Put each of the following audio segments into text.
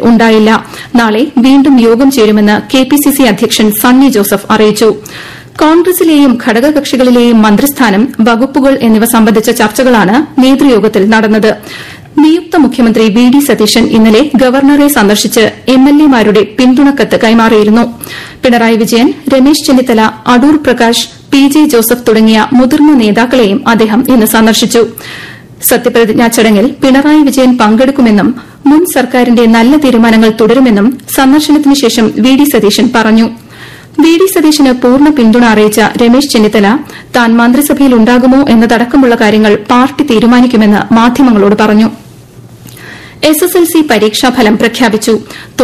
ഉണ്ടായില്ല നാളെ വീണ്ടും യോഗം ചേരുമെന്ന് കെപിസിസി അധ്യക്ഷൻ സണ്ണി ജോസഫ് അറിയിച്ചു കോൺഗ്രസിലെയും ഘടകകക്ഷികളിലെയും മന്ത്രിസ്ഥാനം വകുപ്പുകൾ എന്നിവ സംബന്ധിച്ച ചർച്ചകളാണ് നേതൃയോഗത്തിൽ നടന്നത് നിയുക്ത മുഖ്യമന്ത്രി വി ഡി സതീശൻ ഇന്നലെ ഗവർണറെ സന്ദർശിച്ച് എംഎൽഎമാരുടെ പിന്തുണക്കത്ത് കൈമാറിയിരുന്നു പിണറായി വിജയൻ രമേശ് ചെന്നിത്തല അടൂർ പ്രകാശ് പി ജെ ജോസഫ് തുടങ്ങിയ മുതിർന്ന നേതാക്കളെയും അദ്ദേഹം ഇന്ന് സന്ദർശിച്ചു സത്യപ്രതിജ്ഞാ ചടങ്ങിൽ പിണറായി വിജയൻ പങ്കെടുക്കുമെന്നും മുൻ സർക്കാരിന്റെ നല്ല തീരുമാനങ്ങൾ തുടരുമെന്നും സന്ദർശനത്തിനു ശേഷം വി ഡി സതീശൻ പറഞ്ഞു വി ഡി സതീശന് പൂർണ്ണ പിന്തുണ അറിയിച്ച രമേശ് ചെന്നിത്തല താൻ മന്ത്രിസഭയിലുണ്ടാകുമോ എന്നതടക്കമുള്ള കാര്യങ്ങൾ പാർട്ടി തീരുമാനിക്കുമെന്ന് മാധ്യമങ്ങളോട് പറഞ്ഞു എസ് എസ് എൽ സി പരീക്ഷാഫലം പ്രഖ്യാപിച്ചു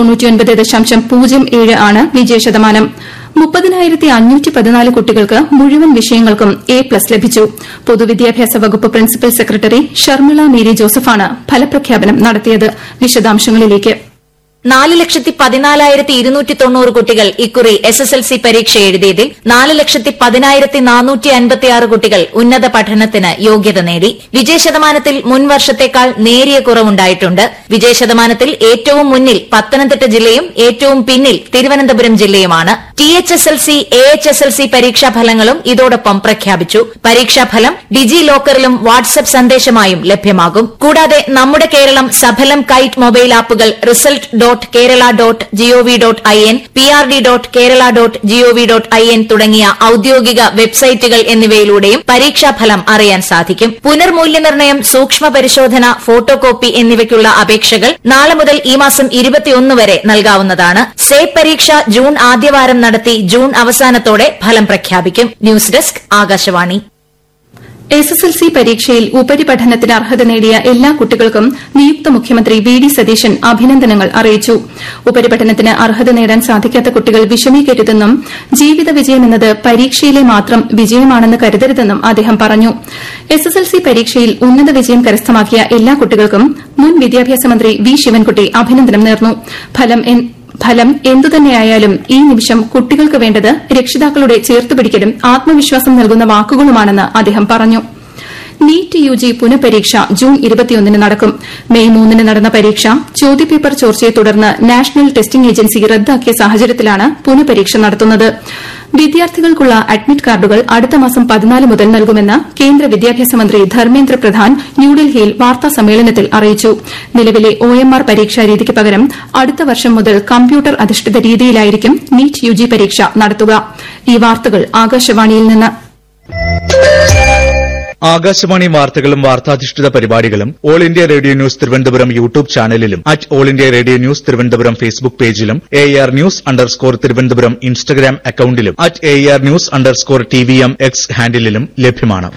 ആണ് വിജയശതമാനം മുപ്പതിനായിരത്തി അഞ്ഞൂറ്റി പതിനാല് കുട്ടികൾക്ക് മുഴുവൻ വിഷയങ്ങൾക്കും എ പ്ലസ് ലഭിച്ചു പൊതുവിദ്യാഭ്യാസ വകുപ്പ് പ്രിൻസിപ്പൽ സെക്രട്ടറി ഷർമിള മേരി ജോസഫാണ് ഫലപ്രഖ്യാപനം നടത്തിയത് വിശദാംശങ്ങളിലേക്ക് നാല് ലക്ഷത്തി പതിനാലായിരത്തി ഇരുന്നൂറ്റി തൊണ്ണൂറ് കുട്ടികൾ ഇക്കുറി എസ് എസ് എൽ സി പരീക്ഷ എഴുതിയതിൽ നാല് ലക്ഷത്തി പതിനായിരത്തി നാനൂറ്റി അൻപത്തിയാറ് കുട്ടികൾ ഉന്നത പഠനത്തിന് യോഗ്യത നേടി വിജയശതമാനത്തിൽ മുൻ വർഷത്തേക്കാൾ നേരിയ കുറവുണ്ടായിട്ടുണ്ട് വിജയശതമാനത്തിൽ ഏറ്റവും മുന്നിൽ പത്തനംതിട്ട ജില്ലയും ഏറ്റവും പിന്നിൽ തിരുവനന്തപുരം ജില്ലയുമാണ് T H S L C A H S L C പരീക്ഷാഫലങ്ങളും ഇതോടൊപ്പം പ്രഖ്യാപിച്ചു പരീക്ഷാഫലം ഡിജി ലോക്കറിലും വാട്സ്ആപ്പ് സന്ദേശമായും ലഭ്യമാകും കൂടാതെ നമ്മുടെ കേരളം സഫലം കൈറ്റ് മൊബൈൽ ആപ്പുകൾ result dot Kerala dot GOV dot I N P R D dot Kerala dot GOV dot I N തുടങ്ങിയ ഔദ്യോഗിക വെബ്സൈറ്റുകൾ എന്നിവയിലൂടെയും പരീക്ഷാഫലം അറിയാൻ സാധിക്കും പുനർമൂല്യനിർണ്ണയം സൂക്ഷ്മ പരിശോധന ഫോട്ടോ കോപ്പി എന്നിവയ്ക്കുള്ള അപേക്ഷകൾ നാളെ മുതൽ ഈ മാസം ഇരുപത്തിയൊന്ന് വരെ നൽകാവുന്നതാണ് സേപ് പരീക്ഷ ജൂൺ ആദ്യവാരം നടത്തി ജൂൺ അവസാനത്തോടെ ഫലം പ്രഖ്യാപിക്കും news desk Akashvani S S L C പരീക്ഷയിൽ ഉപരിപഠനത്തിന് അർഹത നേടിയ എല്ലാ കുട്ടികൾക്കും നിയുക്ത മുഖ്യമന്ത്രി വി ഡി സതീശൻ അഭിനന്ദനങ്ങൾ അറിയിച്ചു ഉപരിപഠനത്തിന് അർഹത നേടാൻ സാധിക്കാത്ത കുട്ടികൾ വിഷമിക്കരുതെന്നും ജീവിത വിജയമെന്നത് പരീക്ഷയിലെ മാത്രം വിജയമാണെന്ന് കരുതരുതെന്നും അദ്ദേഹം പറഞ്ഞു എസ് എസ് എൽ സി പരീക്ഷയിൽ ഉന്നത വിജയം കരസ്ഥമാക്കിയ എല്ലാ കുട്ടികൾക്കും മുൻ വിദ്യാഭ്യാസ മന്ത്രി വി ശിവൻകുട്ടി അഭിനന്ദനം നേർന്നു ഫലം ഫലം എന്തുതന്നെയായാലും ഈ നിമിഷം കുട്ടികൾക്ക് വേണ്ടത് രക്ഷിതാക്കളുടെ ചേർത്തുപിടിക്കലും ആത്മവിശ്വാസം നൽകുന്ന വാക്കുകളുമാണെന്ന് അദ്ദേഹം പറഞ്ഞു നീറ്റ് യുജി പുനഃപരീക്ഷ ജൂൺ ഇരുപത്തിയൊന്നിന് നടക്കും മെയ് മൂന്നിന് നടന്ന പരീക്ഷ ചോദ്യപേപ്പർ ചോർച്ചയെ തുടർന്ന് നാഷണൽ ടെസ്റ്റിംഗ് ഏജൻസി റദ്ദാക്കിയ സാഹചര്യത്തിലാണ് പുനഃപരീക്ഷ നടത്തുന്നത് വിദ്യാർത്ഥികൾക്കുള്ള അഡ്മിറ്റ് കാർഡുകൾ അടുത്ത മാസം പതിനാല് മുതൽ നൽകുമെന്ന് കേന്ദ്ര വിദ്യാഭ്യാസ മന്ത്രി ധർമ്മേന്ദ്ര പ്രധാൻ ന്യൂഡൽഹിയിൽ വാർത്താ സമ്മേളനത്തിൽ അറിയിച്ചു നിലവിലെ ഒ എം ആർ പരീക്ഷാ രീതിക്ക് പകരം അടുത്ത വർഷം മുതൽ കമ്പ്യൂട്ടർ അധിഷ്ഠിത രീതിയിലായിരിക്കും നീറ്റ് യുജി പരീക്ഷ നടത്തുക ഈ വാർത്തകൾ ആകാശവാണിയിൽ നിന്ന് ആകാശവാണി വാർത്തകളും വാർത്താധിഷ്ഠിത പരിപാടികളും all India radio news Thiruvananthapuram YouTube ചാനലിലും at all India radio news Thiruvananthapuram Facebook പേജിലും A R news underscore Thiruvananthapuram Instagram അക്കൌണ്ടിലും at A R news underscore T V M X ഹാൻഡിലും ലഭ്യമാണ്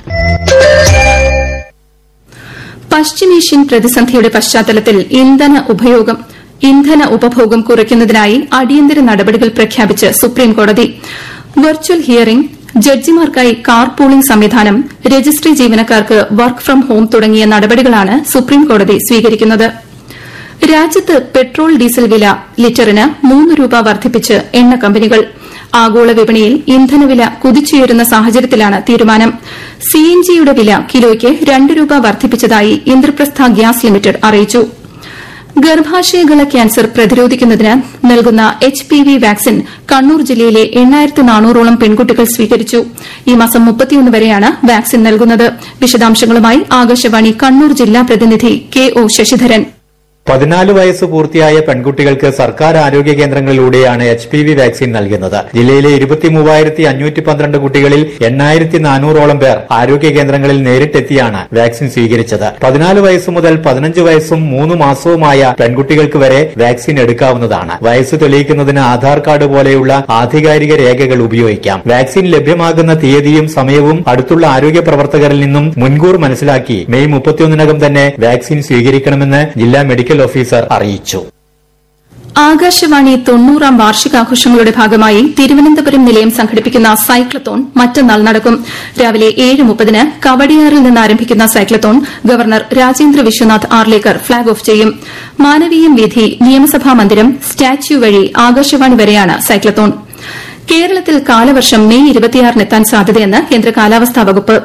പശ്ചിമേഷ്യൻ പ്രതിസന്ധിയുടെ പശ്ചാത്തലത്തിൽ ഇന്ധന ഉപയോഗം ഇന്ധന ഉപഭോഗം കുറയ്ക്കുന്നതിനായി അടിയന്തര നടപടികൾ പ്രഖ്യാപിച്ച് സുപ്രീംകോടതി വെർച്വൽ ഹിയറിംഗ് ജഡ്ജിമാർക്കായി കാർ പൂളിംഗ് സംവിധാനം രജിസ്ട്രി ജീവനക്കാർക്ക് വർക്ക് ഫ്രം ഹോം തുടങ്ങിയ നടപടികളാണ് സുപ്രീംകോടതി സ്വീകരിക്കുന്നത് രാജ്യത്ത് പെട്രോൾ ഡീസൽ വില ലിറ്ററിന് മൂന്ന് രൂപ വർദ്ധിപ്പിച്ച് എണ്ണ കമ്പനികൾ ആഗോള വിപണിയിൽ ഇന്ധനവില കുതിച്ചുയരുന്ന സാഹചര്യത്തിലാണ് തീരുമാനം സിഎൻജിയുടെ വില കിലോയ്ക്ക് രണ്ട് രൂപ വർദ്ധിപ്പിച്ചതായി ഇന്ദ്രപ്രസ്ഥ ഗ്യാസ് ലിമിറ്റഡ് അറിയിച്ചു ഗർഭാശയഗള ക്യാൻസർ പ്രതിരോധിക്കുന്നതിന് നൽകുന്ന H P V vaccine Kannur ജില്ലയിലെ എണ്ണായിരത്തി നാനൂറോളം പെൺകുട്ടികൾ സ്വീകരിച്ചു ഈ മാസം മുപ്പത്തിയൊന്ന് വരെയാണ് വാക്സിൻ നൽകുന്നത് വിശദാംശങ്ങളുമായി ആകാശവാണി കണ്ണൂർ ജില്ലാ പ്രതിനിധി കെ ഒ ശശിധരൻ പതിനാല് വയസ്സ് പൂർത്തിയായ പെൺകുട്ടികൾക്ക് സർക്കാർ ആരോഗ്യ കേന്ദ്രങ്ങളിലൂടെയാണ് എച്ച് പി വി വാക്സിൻ നൽകുന്നത് ജില്ലയിലെ ഇരുപത്തി മൂവായിരത്തി അഞ്ഞൂറ്റി പന്ത്രണ്ട് കുട്ടികളിൽ എണ്ണായിരത്തി നാനൂറോളം പേർ ആരോഗ്യ കേന്ദ്രങ്ങളിൽ നേരിട്ടെത്തിയാണ് വാക്സിൻ സ്വീകരിച്ചത് പതിനാല് വയസ്സ് മുതൽ പതിനഞ്ച് വയസ്സും മൂന്ന് മാസവുമായ പെൺകുട്ടികൾക്ക് വരെ വാക്സിൻ എടുക്കാവുന്നതാണ് വയസ്സ് തെളിയിക്കുന്നതിന് ആധാർ കാർഡ് പോലെയുള്ള ആധികാരിക രേഖകൾ ഉപയോഗിക്കാം വാക്സിൻ ലഭ്യമാകുന്ന തീയതിയും സമയവും അടുത്തുള്ള ആരോഗ്യ പ്രവർത്തകരിൽ നിന്നും മുൻകൂർ മനസ്സിലാക്കി മെയ് മുപ്പത്തിയൊന്നിനകം തന്നെ വാക്സിൻ സ്വീകരിക്കണമെന്ന് ജില്ലാ മെഡിക്കൽ ഓഫീസർ അറിയിച്ചു ആകാശവാണി തൊണ്ണൂറാം വാർഷികാഘോഷങ്ങളുടെ ഭാഗമായി തിരുവനന്തപുരം നിലയം സംഘടിപ്പിക്കുന്ന സൈക്ലത്തോൺ മറ്റന്നാൾ നടക്കും രാവിലെ ഏഴ് മുപ്പതിന് കവടിയാറിൽ നിന്ന് ആരംഭിക്കുന്ന cyclathon governor Rajendra Vishwanath Arlekar flag off ചെയ്യും മാനവീയം വീഥി നിയമസഭാ മന്ദിരം സ്റ്റാച്യു വഴി ആകാശവാണി വരെയാണ് സൈക്ലത്തോൺ കേരളത്തിൽ കാലവർഷം മെയ് ഇരുപത്തിയാറിന് എത്താൻ സാധ്യതയെന്ന് കേന്ദ്ര കാലാവസ്ഥാ വകുപ്പ്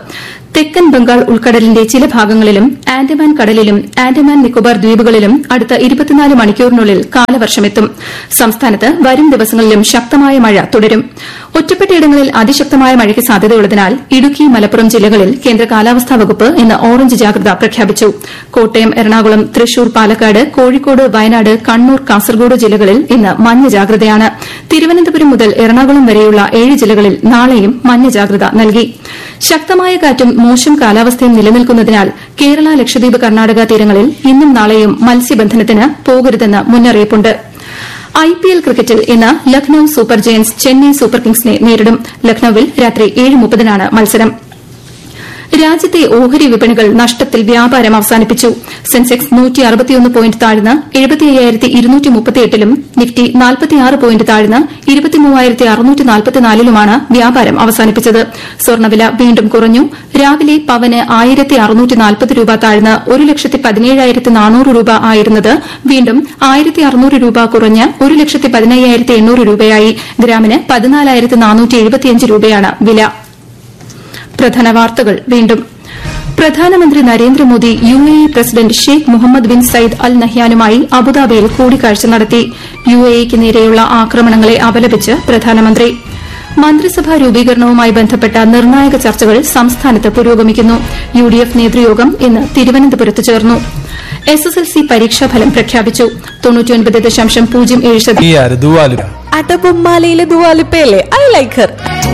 തെക്കൻ ബംഗാൾ ഉൾക്കടലിന്റെ ചില ഭാഗങ്ങളിലും ആൻഡമാൻ കടലിലും ആൻഡമാൻ നിക്കോബാർ ദ്വീപുകളിലും അടുത്ത ഇരുപത്തിനാല് മണിക്കൂറിനുള്ളിൽ കാലവർഷമെത്തും സംസ്ഥാനത്ത് വരും ദിവസങ്ങളിലും ശക്തമായ മഴ തുടരും ഒറ്റപ്പെട്ടയിടങ്ങളിൽ അതിശക്തമായ മഴയ്ക്ക് സാധ്യതയുള്ളതിനാൽ ഇടുക്കി മലപ്പുറം ജില്ലകളിൽ കേന്ദ്ര കാലാവസ്ഥാ വകുപ്പ് ഇന്ന് ഓറഞ്ച് ജാഗ്രത പ്രഖ്യാപിച്ചു കോട്ടയം എറണാകുളം തൃശൂർ പാലക്കാട് കോഴിക്കോട് വയനാട് കണ്ണൂർ കാസർഗോഡ് ജില്ലകളിൽ ഇന്ന് മഞ്ഞ ജാഗ്രതയാണ് തിരുവനന്തപുരം മുതൽ എറണാകുളം വരെയുള്ള ഏഴ് ജില്ലകളിൽ നാളെയും മഞ്ഞ ജാഗ്രത നൽകി ശക്തമായ കാറ്റും മോശം കാലാവസ്ഥയും നിലനിൽക്കുന്നതിനാൽ കേരള ലക്ഷദ്വീപ് കർണാടക തീരങ്ങളിൽ ഇന്നും നാളെയും മത്സ്യബന്ധനത്തിന് പോകരുതെന്ന് മുന്നറിയിപ്പുണ്ട് ഐപിഎൽ ക്രിക്കറ്റിൽ ഇന്ന് Lucknow super giants Chennai super കിങ്സിനെ നേരിടും ലക്നൌവിൽ രാത്രി ഏഴ് മുപ്പതിനാണ് മത്സരം രാജ്യത്തെ ഓഹരി വിപണികൾ നഷ്ടത്തിൽ വ്യാപാരം അവസാനിപ്പിച്ചു സെൻസെക്സ് നൂറ്റി അറുപത്തിയൊന്ന് പോയിന്റ് താഴ്ന്ന് എഴുപത്തിയ്യായിരത്തി ഇരുന്നൂറ്റി മുപ്പത്തിയെട്ടിലും നിഫ്റ്റി നാൽപ്പത്തിയാറ് പോയിന്റ് താഴ്ന്ന് ഇരുപത്തിമൂവായിരത്തി അറുന്നൂറ്റി നാൽപ്പത്തിനാലിലുമാണ് വ്യാപാരം അവസാനിപ്പിച്ചത് സ്വർണ്ണവില വീണ്ടും കുറഞ്ഞു രാവിലെ പവന് ആയിരത്തി അറുന്നൂറ്റി നാൽപ്പത് രൂപ താഴ്ന്ന് ഒരു ലക്ഷത്തി പതിനേഴായിരത്തി നാനൂറ് രൂപ ആയിരുന്നത് വീണ്ടും ആയിരത്തി അറുന്നൂറ് രൂപ കുറഞ്ഞ് ഒരു ലക്ഷത്തി പതിനയ്യായിരത്തി എണ്ണൂറ് രൂപയായി ഗ്രാമിന് പതിനാലായിരത്തി നാനൂറ്റി എഴുപത്തിയഞ്ച് രൂപയാണ് വില പ്രധാന വാർത്തകൾ വീണ്ടും പ്രധാനമന്ത്രി Narendra Modi U A E president Sheikh Mohamed bin Zayed Al നഹ്യാനുമായി അബുദാബിയിൽ കൂടിക്കാഴ്ച നടത്തി യു എ ഇക്ക് നേരെയുള്ള ആക്രമണങ്ങളെ അപലപിച്ച് പ്രധാനമന്ത്രി മന്ത്രിസഭാ രൂപീകരണവുമായി ബന്ധപ്പെട്ട നിർണായക ചർച്ചകൾ സംസ്ഥാനത്ത് പുരോഗമിക്കുന്നു യു ഡി എഫ് നേതൃയോഗം ഇന്ന് തിരുവനന്തപുരത്ത് ചേർന്നു എസ് എസ് എൽ സി പരീക്ഷാഫലം പ്രഖ്യാപിച്ചു തൊണ്ണൂറ്റിയൊൻപത് ദശാംശം പൂജ്യം ഏഴ് ശതമാനം ഈ ആര് ദുവാലിബ അടബൊമ്മാലയിലെ ദുവാലിപ്പയല്ലേ ഐ ലൈക്ക് ഹർ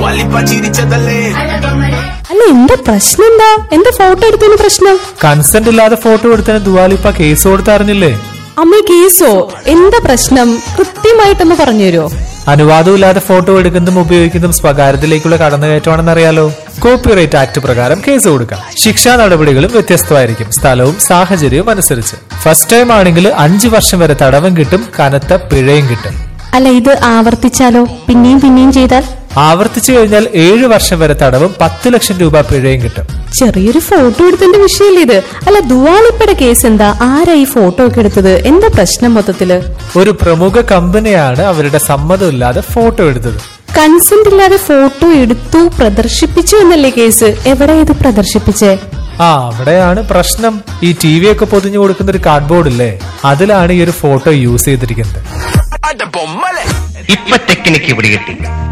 അല്ല എന്താ പ്രശ്നം എന്താ എന്താ ഫോട്ടോ എടുത്തതിന് പ്രശ്നം കൺസെന്റ് ഇല്ലാതെ ഫോട്ടോ എടുത്തതിന് ദുവാലിപ്പ കേസ് കൊടുത്തറിഞ്ഞില്ലേ അമ്മ കേസോ എന്താ പ്രശ്നം കൃത്യമായിട്ടൊന്ന് പറഞ്ഞു തരുമോ അനുവാദമില്ലാതെ ഫോട്ടോ എടുക്കുന്നതും ഉപയോഗിക്കുന്നതും സ്വകാര്യത്തിലേക്കുള്ള കടന്നുകയറ്റമാണെന്ന് അറിയാലോ കോപ്പിറൈറ്റ് ആക്ട് പ്രകാരം കേസ് കൊടുക്കാം ശിക്ഷാ നടപടികളും വ്യത്യസ്തമായിരിക്കും സ്ഥലവും സാഹചര്യവും അനുസരിച്ച് ഫസ്റ്റ് ടൈം ആണെങ്കിൽ അഞ്ചു വർഷം വരെ തടവും കിട്ടും കനത്ത പിഴയും കിട്ടും അല്ല ഇത് ആവർത്തിച്ചാലോ പിന്നെയും പിന്നെയും ചെയ്താൽ ആവർത്തിച്ചു കഴിഞ്ഞാൽ ഏഴു വർഷം വരെ തടവും പത്ത് ലക്ഷം രൂപ പിഴയും കിട്ടും ചെറിയൊരു ഫോട്ടോ എടുത്തതിന്റെ വിഷയല്ലേ ഇത് അല്ല ദുവാലിപ്പയുടെ കേസ് എന്താ ആരാ ഈ ഫോട്ടോ ഒക്കെ എടുത്തത് എന്താ പ്രശ്നം മൊത്തത്തില് ഒരു പ്രമുഖ കമ്പനിയാണ് അവരുടെ സമ്മതമില്ലാതെ ഫോട്ടോ എടുത്തത് കൺസെന്റ് ഇല്ലാതെ ഫോട്ടോ എടുത്തു പ്രദർശിപ്പിച്ചു എന്നല്ലേ കേസ് എവിടെ ഇത് പ്രദർശിപ്പിച്ചേ ആ അവിടെയാണ് പ്രശ്നം ഈ ടി വി ഒക്കെ പൊതിഞ്ഞു കൊടുക്കുന്ന ഒരു കാർഡ്ബോർഡ് ഇല്ലേ അതിലാണ് ഈ ഒരു ഫോട്ടോ യൂസ് ചെയ്തിരിക്കുന്നത് ഇപ്പൊ ടെക്നിക്ക് പിടികിട്ടി